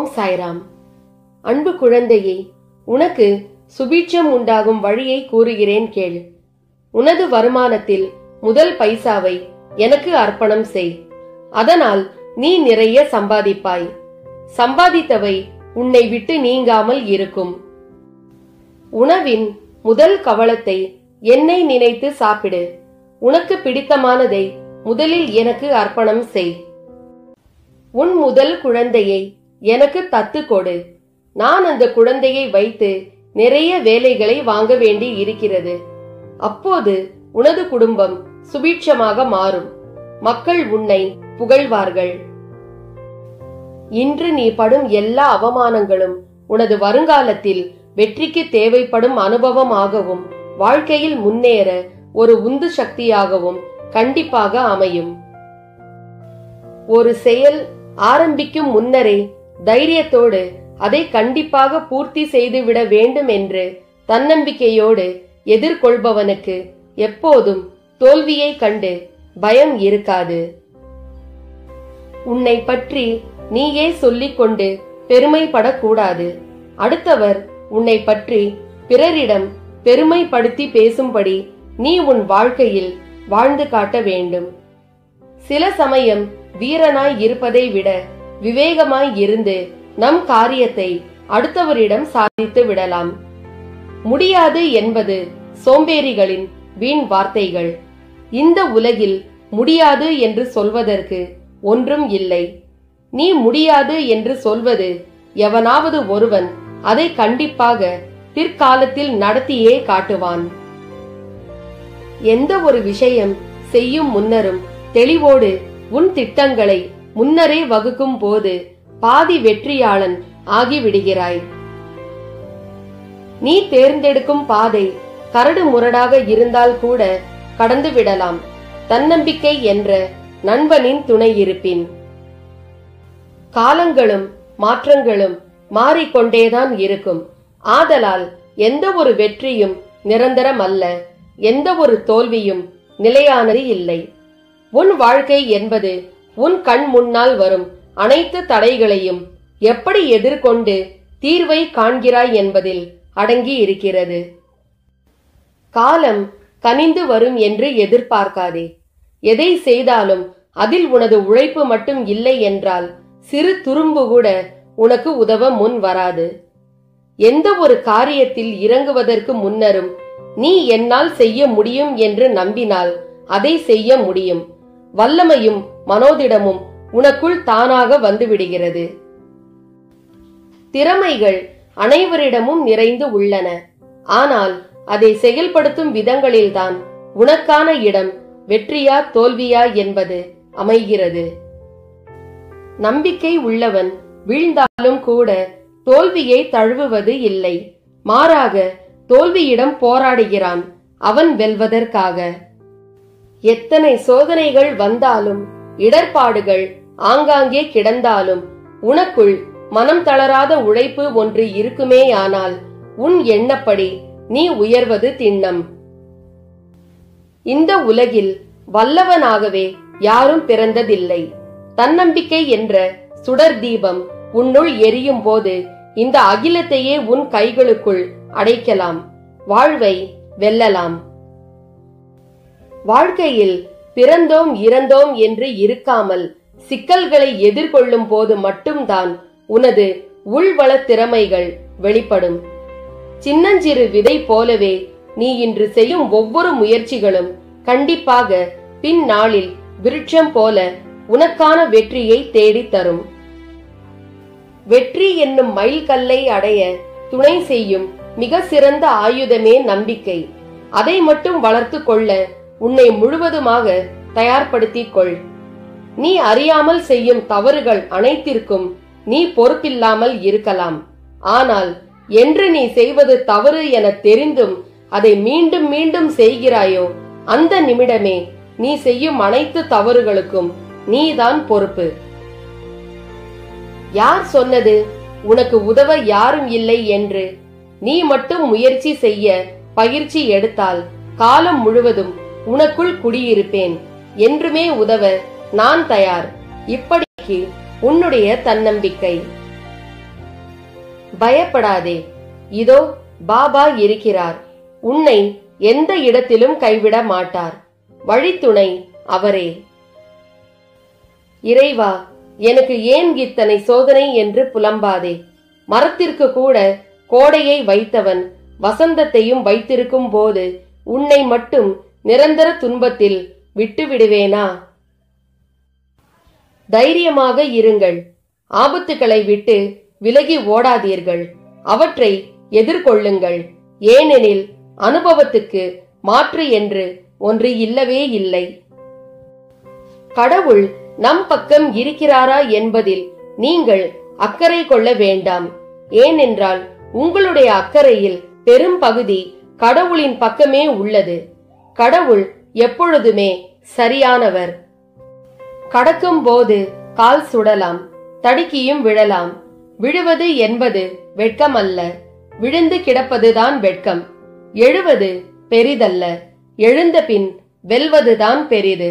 ஓம் சாய்ராம் அன்பு குழந்தையே உனக்கு சுபீட்சம் உண்டாகும் வழியை கூறுகிறேன் கேள் உனது வருமானத்தில் முதல் பைசாவை எனக்கு அர்ப்பணம் செய் அதனால் நீ நிறைய சம்பாதிப்பாய் சம்பாதித்தவை உன்னை விட்டு நீங்காமல் இருக்கும் உணவின் முதல் கவளத்தை என்னை நினைத்து சாப்பிடு உனக்கு பிடித்தமானதை முதலில் எனக்கு அர்ப்பணம் செய் உன் முதல் குழந்தையை எனக்கு தத்து கொடு நான் அந்த குழந்தையை வைத்து நிறைய வேலைகளை வாங்க வேண்டி இருக்கிறது அப்போது உனது குடும்பம் சுபீட்சமாக மாறும் மக்கள் உன்னை புகழ்வார்கள் இன்று நீ படும் எல்லா அவமானங்களும் உனது வருங்காலத்தில் வெற்றிக்கு தேவைப்படும் அனுபவமாகவும் வாழ்க்கையில் முன்னேற ஒரு உந்து சக்தியாகவும் கண்டிப்பாக அமையும் ஒரு செயல் ஆரம்பிக்கும் முன்னரே தைரியத்தோடு அதை கண்டிப்பாக பூர்த்தி செய்துவிட வேண்டும் என்று தன்னம்பிக்கையோடு எதிர்கொள்பவனுக்கு எப்போதும் தோல்வியை கண்டு பயம் இருக்காது உன்னை பற்றி நீயே சொல்லிக் கொண்டு பெருமைப்படக்கூடாது அடுத்தவர் உன்னை பற்றி பிறரிடம் பெருமைப்படுத்தி பேசும்படி நீ உன் வாழ்க்கையில் வாழ்ந்து காட்ட வேண்டும் சில சமயம் வீரனாய் இருப்பதை விட விவேகமாய் இருந்து நம் காரியத்தை அடுத்தவரிடம் சாதித்து விடலாம் முடியாது என்பது சோம்பேறிகளின் வீண் வார்த்தைகள் இந்த உலகில் முடியாது என்று சொல்வதற்கு ஒன்றும் இல்லை நீ முடியாது என்று சொல்வது எவனாவது ஒருவன் அதை கண்டிப்பாக பிற்காலத்தில் நடத்தியே காட்டுவான் எந்த ஒரு விஷயம் செய்யும் முன்னரும் தெளிவோடு உன் திட்டங்களை முன்னரே வகுக்கும் போது பாதி வெற்றியாளன் ஆகிவிடுகிறாய் நீ தேர்ந்தெடுக்கும் பாதை கரடு முரடாக இருந்தால் கூட கடந்து விடலாம் தன்னம்பிக்கை என்ற நண்பனின் துணை இருப்பின் காலங்களும் மாற்றங்களும் மாறிக்கொண்டேதான் இருக்கும் ஆதலால் எந்த ஒரு வெற்றியும் நிரந்தரம் அல்ல எந்த ஒரு தோல்வியும் நிலையானது இல்லை உன் வாழ்க்கை என்பது உன் கண் முன்னால் வரும் அனைத்து தடைகளையும் எப்படி எதிர்கொண்டு தீர்வை காண்கிறாய் என்பதில் அடங்கி இருக்கிறது காலம் கனிந்து வரும் என்று எதிர்பார்க்காதே எதை செய்தாலும் அதில் உனது உழைப்பு மட்டும் இல்லை என்றால் சிறு துரும்பு கூட உனக்கு உதவ முன் வராது எந்த ஒரு காரியத்தில் இறங்குவதற்கு முன்னரும் நீ என்னால் செய்ய முடியும் என்று நம்பினால் அதை செய்ய முடியும் வல்லமையும் மனோதிடமும் உனக்குள் தானாக வந்துவிடுகிறது திறமைகள் அனைவரிடமும் நிறைந்து உள்ளன ஆனால் அதை செயல்படுத்தும் விதங்களில்தான் உனக்கான இடம் வெற்றியா தோல்வியா என்பது அமைகிறது நம்பிக்கை உள்ளவன் வீழ்ந்தாலும் கூட தோல்வியை தழுவுவது இல்லை மாறாக தோல்வியிடம் போராடுகிறான் அவன் வெல்வதற்காக எத்தனை சோதனைகள் வந்தாலும் இடர்பாடுகள் ஆங்காங்கே கிடந்தாலும் உனக்குள் மனம் தளராத உழைப்பு ஒன்று இருக்குமேயானால் உன் எண்ணப்படி நீ உயர்வது திண்ணம் இந்த உலகில் வல்லவனாகவே யாரும் பிறந்ததில்லை தன்னம்பிக்கை என்ற சுடர் தீபம் உன்னுள் எரியும் போது இந்த அகிலத்தையே உன் கைகளுக்குள் அடைக்கலாம் வாழ்வை வெல்லலாம் வாழ்க்கையில் பிறந்தோம் இறந்தோம் என்று இருக்காமல் சிக்கல்களை எதிர்கொள்ளும் போது மட்டும்தான் உனது உள்வள திறமைகள் வெளிப்படும் சின்னஞ்சிறு விதை போலவே நீ இன்று செய்யும் ஒவ்வொரு முயற்சிகளும் கண்டிப்பாக பின் நாளில் விருட்சம் போல உனக்கான வெற்றியை தேடித் தரும் வெற்றி என்னும் மைல்கல்லை அடைய துணை செய்யும் மிக சிறந்த ஆயுதமே நம்பிக்கை அதை மட்டும் வளர்த்து கொள்ள உன்னை முழுவதுமாக தயார்படுத்திக் கொள் நீ அறியாமல் செய்யும் தவறுகள் அனைத்திற்கும் நீ பொறுப்பில்லாமல் இருக்கலாம் ஆனால் என்று நீ செய்வது தவறு என தெரிந்தும் அதை மீண்டும் மீண்டும் செய்கிறாயோ அந்த நிமிடமே நீ செய்யும் அனைத்து தவறுகளுக்கும் நீதான் பொறுப்பு யார் சொன்னது உனக்கு உதவ யாரும் இல்லை என்று நீ மட்டும் முயற்சி செய்ய பயிற்சி எடுத்தால் காலம் முழுவதும் உனக்குள் குடியிருப்பேன் என்றுமே உதவ நான் தயார் இப்படிக்கு உன்னுடைய தன்னம்பிக்கை பயப்படாதே இதோ பாபா இருக்கிறார் உன்னை எந்த இடத்திலும் கைவிட மாட்டார் வழித்துணை அவரே இறைவா எனக்கு ஏன் இத்தனை சோதனை என்று புலம்பாதே மரத்திற்கு கூட கோடையை வைத்தவன் வசந்தத்தையும் வைத்திருக்கும் போது உன்னை மட்டும் நிரந்தர துன்பத்தில் விட்டு விடுவேனா தைரியமாக இருங்கள் ஆபத்துக்களை விட்டு விலகி ஓடாதீர்கள் அவற்றை எதிர்கொள்ளுங்கள் ஏனெனில் அனுபவத்துக்கு மாற்று என்று ஒன்று இல்லவே இல்லை கடவுள் நம் பக்கம் இருக்கிறாரா என்பதில் நீங்கள் அக்கறை கொள்ள வேண்டாம் ஏனென்றால் உங்களுடைய அக்கறையில் பெரும் பகுதி கடவுளின் பக்கமே உள்ளது கடவுள் எப்பொழுதுமே சரியானவர் கடக்கும் போது கால் சுடலாம் தடுக்கியும் விழலாம் விழுவது என்பது வெட்கமல்ல விழுந்து கிடப்பதுதான் வெட்கம் எழுவது பெரிதல்ல எழுந்த பின் வெல்வதுதான் பெரிது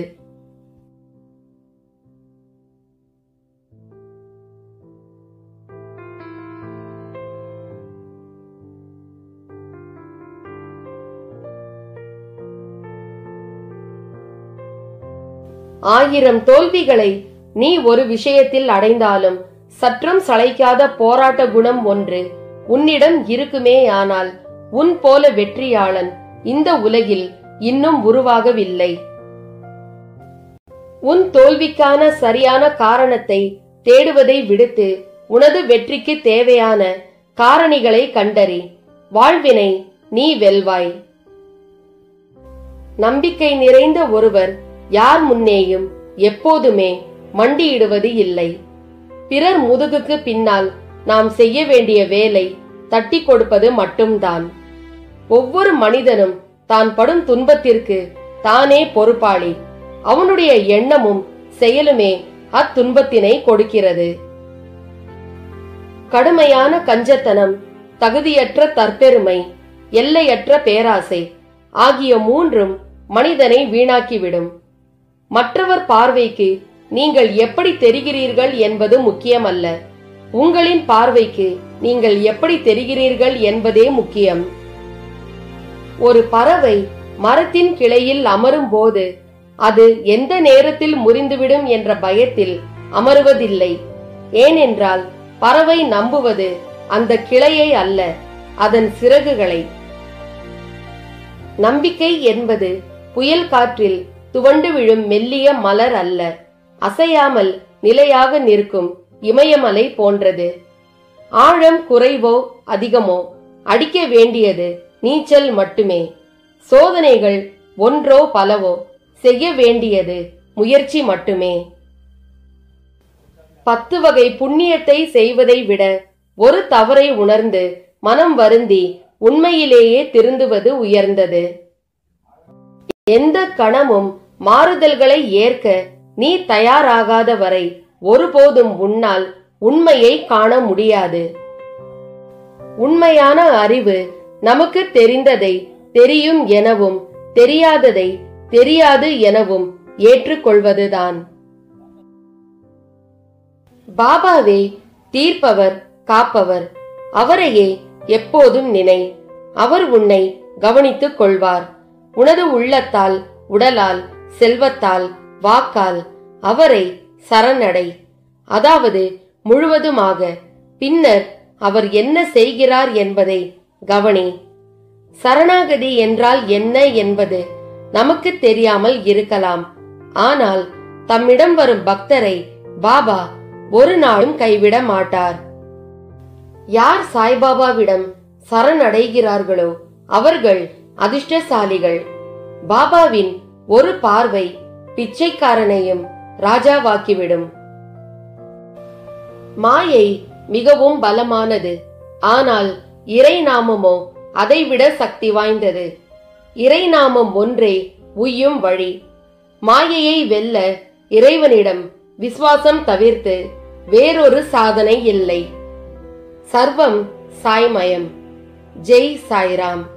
ஆயிரம் தோல்விகளை நீ ஒரு விஷயத்தில் அடைந்தாலும் சற்றும் சளைக்காத போராட்ட குணம் ஒன்று உன்னிடம் இருக்குமே ஆனால் உன் போல வெற்றியாளன் இந்த உலகில் இன்னும் உருவாகவில்லை உன் தோல்விக்கான சரியான காரணத்தை தேடுவதை விடுத்து உனது வெற்றிக்கு தேவையான காரணிகளை கண்டறி வாழ்வினை நீ வெல்வாய் நம்பிக்கை நிறைந்த ஒருவர் யார் முன்னேயும் எப்போதுமே மண்டியிடுவது இல்லை பிறர் முதுகுக்கு பின்னால் நாம் செய்ய வேண்டிய வேலை தட்டி கொடுப்பது மட்டும்தான் ஒவ்வொரு மனிதனும் தான் படும் துன்பத்திற்கு தானே பொறுப்பாளி அவனுடைய எண்ணமும் செயலுமே அத்துன்பத்தினை கொடுக்கிறது கடுமையான கஞ்சத்தனம் தகுதியற்ற தற்பெருமை எல்லையற்ற பேராசை ஆகிய மூன்றும் மனிதனை வீணாக்கிவிடும் மற்றவர் பார்வைக்கு நீங்கள் எப்படி தெரிகிறீர்கள் என்பது முக்கியமல்ல உங்களின் பார்வைக்கு நீங்கள் எப்படி தெரிகிறீர்கள் என்பதே முக்கியம் ஒரு பறவை மரத்தின் கிளையில் அமரும் போது அது எந்த நேரத்தில் முறிந்துவிடும் என்ற பயத்தில் அமருவதில்லை ஏனென்றால் பறவை நம்புவது அந்த கிளையை அல்ல அதன் சிறகுகளை நம்பிக்கை என்பது புயல் காற்றில் துவண்டு விழும் மெல்லிய மலர் அல்ல அசையாமல் நிலையாக நிற்கும் இமயமலை போன்றது ஆழம் குறைவோ அதிகமோ அடிக்க வேண்டியது நீச்சல் மட்டுமே சோதனைகள் ஒன்றோ பலவோ செய்ய வேண்டியது முயற்சி மட்டுமே பத்து வகை புண்ணியத்தை செய்வதை விட ஒரு தவறை உணர்ந்து மனம் வருந்தி உண்மையிலேயே திருந்துவது உயர்ந்தது எந்த கணமும் மாறுதல்களை ஏற்க நீ தயாராகாத வரை ஒருபோதும் உன்னால் உண்மையை காண முடியாது உண்மையான அறிவு நமக்கு தெரிந்ததை தெரியும் எனவும் தெரியாததை தெரியாது எனவும் ஏற்றுக்கொள்வதுதான் பாபாவே தீர்ப்பவர் காப்பவர் அவரையே எப்போதும் நினை அவர் உன்னை கவனித்துக் கொள்வார் உனது உள்ளத்தால் உடலால் செல்வத்தால் வாக்கால் அவரை சரணடை அதாவது முழுவதுமாக பின்னர் அவர் என்ன செய்கிறார் என்பதை கவனி சரணாகதி என்றால் என்ன என்பது நமக்கு தெரியாமல் இருக்கலாம் ஆனால் தம்மிடம் வரும் பக்தரை பாபா ஒரு நாளும் கைவிட மாட்டார் யார் சாய்பாபாவிடம் சரணடைகிறார்களோ அவர்கள் அதிர்ஷ்டசாலிகள் பாபாவின் ஒரு பார்வை பிச்சைக்காரனையும் ராஜாவாக்கிவிடும் மாயை மிகவும் பலமானது ஆனால் இறை நாமமோ அதைவிட சக்தி வாய்ந்தது இறை நாமம் ஒன்றே உய்யும் வழி மாயையை வெல்ல இறைவனிடம் விசுவாசம் தவிர்த்து வேறொரு சாதனை இல்லை சர்வம் சாய்மயம் ஜெய் சாய்ராம்